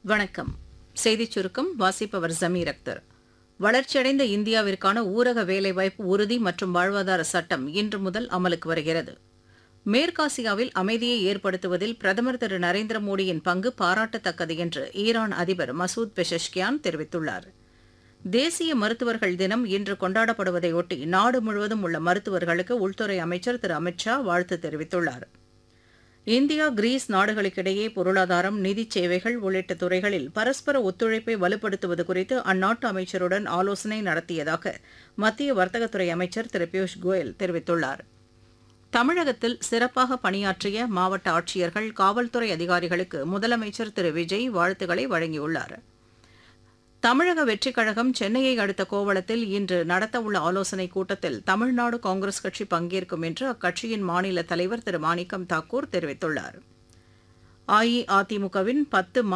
வணக்கம் செய்திச் சுருக்கம் வாசிப்பவர் ஜமீர் அக்தர் வளர்ச்சியடைந்த இந்தியாவிற்கான ஊரக வேலைவாய்ப்பு உறுதி மற்றும் வாழ்வாதார சட்டம் இன்று முதல் அமலுக்கு வருகிறது மேற்காசியாவில் அமைதியை ஏற்படுத்துவதில் பிரதமர் திரு நரேந்திர மோடியின் பங்கு பாராட்டத்தக்கது என்று ஈரான் அதிபர் மசூத் பெஷஷ்கியான் தெரிவித்துள்ளார் தேசிய மருத்துவர்கள் தினம் இன்று கொண்டாடப்படுவதையொட்டி நாடு முழுவதும் உள்ள மருத்துவர்களுக்கு உள்துறை அமைச்சர் திரு அமித் ஷா வாழ்த்து தெரிவித்துள்ளார் இந்தியா கிரீஸ் நாடுகளுக்கிடையே பொருளாதாரம் நிதிச் சேவைகள் உள்ளிட்ட துறைகளில் பரஸ்பர ஒத்துழைப்பை வலுப்படுத்துவது குறித்து அந்நாட்டு அமைச்சருடன் ஆலோசனை நடத்தியதாக மத்திய வர்த்தகத்துறை அமைச்சர் திரு பியூஷ் கோயல் தெரிவித்துள்ளார் தமிழகத்தில் சிறப்பாக பணியாற்றிய மாவட்ட ஆட்சியர்கள் காவல்துறை அதிகாரிகளுக்கு முதலமைச்சர் திரு விஜய் வாழ்த்துக்களை வழங்கியுள்ளார் தமிழக வெற்றிக் கழகம் சென்னையை அடுத்த கோவளத்தில் இன்று நடத்தவுள்ள ஆலோசனைக் கூட்டத்தில் தமிழ்நாடு காங்கிரஸ் கட்சி பங்கேற்கும் என்று அக்கட்சியின் மாநில தலைவர் திரு மாணிக்கம் தாக்கூர் தெரிவித்துள்ளார் அஇஅதிமுகவின் பத்து